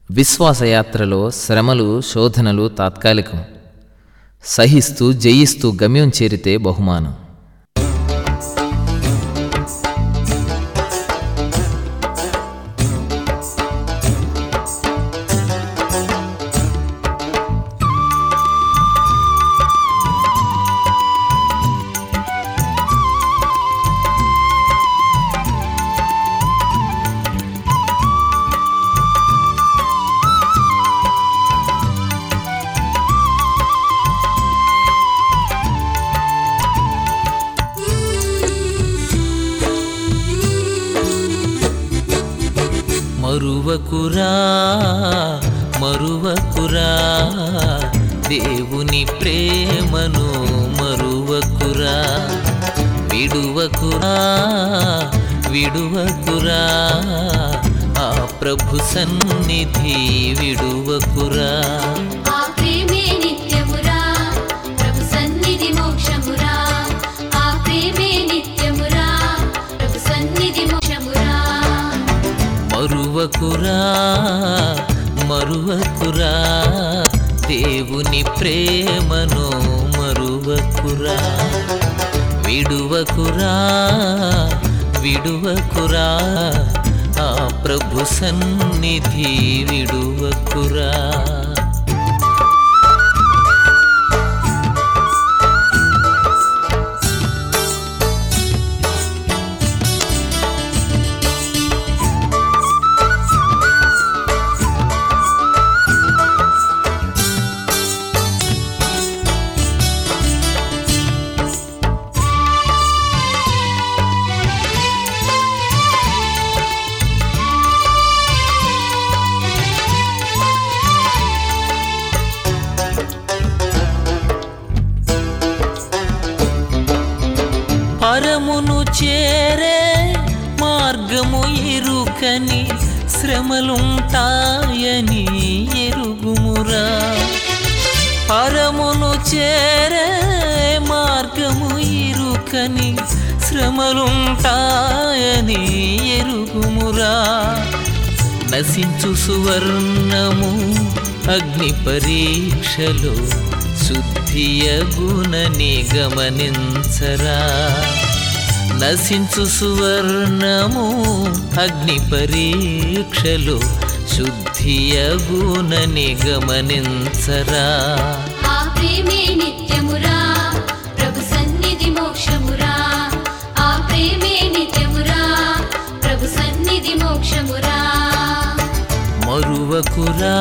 విశ్వాసయాత్రలో శ్రమలు శోధనలు తాత్కాలికం సహిస్తూ జయిస్తూ గమ్యం చేరితే బహుమానం మరువకురా మరువకురా దేవుని ప్రేమను మరువకురా విడువకురా విడువకురా ఆ ప్రభు సన్నిధి విడువకురా ఆ ప్రేమే నిత్యమురా ప్రభు సన్నిధి మోక్షమురా ఆ ప్రేమే నిత్యమురా ప్రభు సన్నిధి మోక్షమురా మరువకురా మరువకురా దేవుని ప్రేమను మరువకురా విడువకురా విడువకురా ఆ ప్రభు సన్నిధి విడువకురా పరమును చేరే మార్గము ఇరుకని శ్రమలుంటాయని ఎరుగుమురా పరమును చేరే మార్గము ఇరుకని శ్రమలుంటాయని ఎరుగుమురా నశించు సువర్ణము అగ్ని పరీక్షలో శుద్ధియగునని గమనించరా నశించు సువర్ణము అగ్ని పరీక్షలో శుద్ధియగునని గమనించరా ఆ ప్రేమే నిత్యమురా ప్రభు సన్నిధి మోక్షమురా ఆ ప్రేమే నిత్యమురా ప్రభు సన్నిధి మోక్షమురా మరువకురా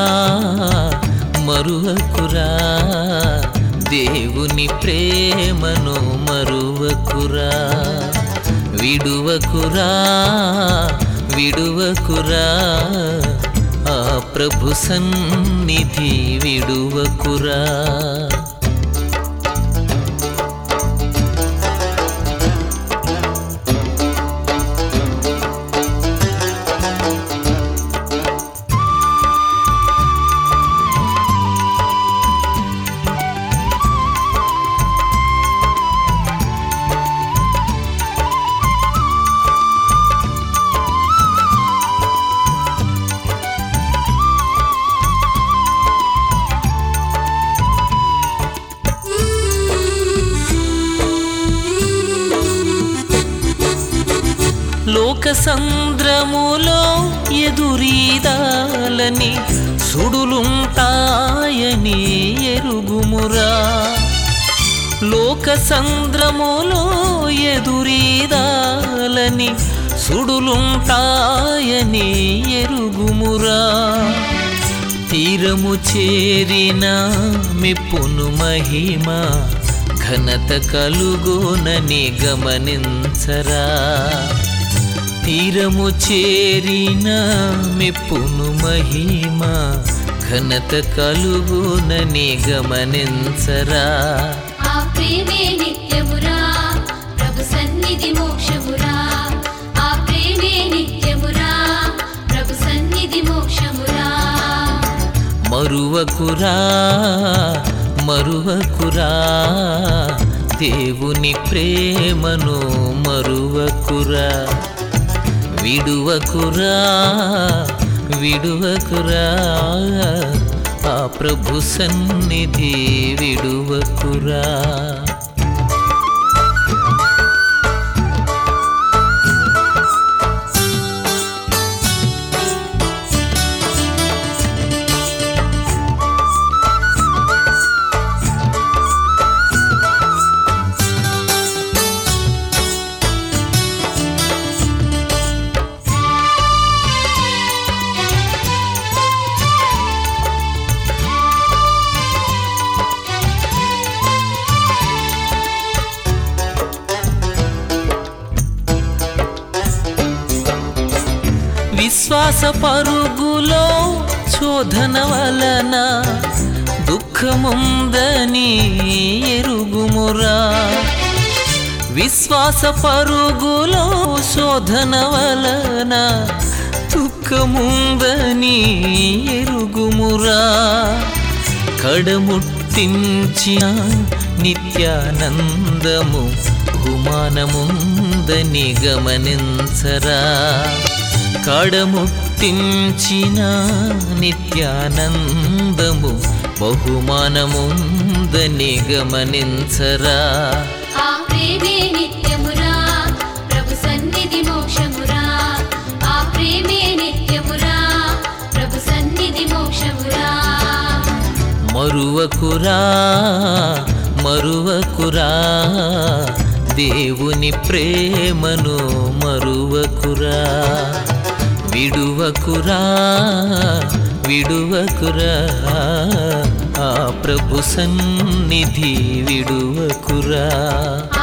మరువకురా దేవుని ప్రేమను మరువకురా విడువకురా విడువకురా ఆ ప్రభు సన్నిధి విడువకురా లోక సంద్రములో ఎదురీదాలని సుడులుంటాయని ఎరుగుమురా లోక సంద్రములో ఎదురీదాలని సుడులుంటాయని ఎరుగుమురా తీరము చేరిన మెప్పును మహిమ ఘనత కలుగోనని గమనించరా తీరము చేరిన మెప్పును మహిమ ఘనత కలుగునని గమనించరా ఆ ప్రేమే నిత్యమురా ప్రభు సన్నిధి మోక్షమురా ఆ ప్రేమే నిత్యమురా ప్రభు సన్నిధి మోక్షమురా మరువకురా మరువకురా దేవుని ప్రేమను మరువకురా విడువకురా విడువకురా ఆ ప్రభు సన్నిధి విడువకురా విశ్వాస పరుగులో శోధన వలన దుఃఖముందని ఎరుగుమురా విశ్వాస పరుగులో శోధన వలన దుఃఖముందని ఎరుగుమురా కడముట్టించిన నిత్యానందము బహుమానముందని గమనించరా కడముట్టించిన నిత్యానందము బహుమానముందని గమనించరా ఆ ప్రేమే నిత్యమురా ప్రభు సన్నిధి మోక్షమురా ఆ ప్రేమే నిత్యమురా ప్రభు సన్నిధి మోక్షమురా మరువకురా మరువకురా దేవుని ప్రేమను మరువకురా విడువకురా విడువకురా ఆ ప్రభు సన్నిధి విడువకురా ఆ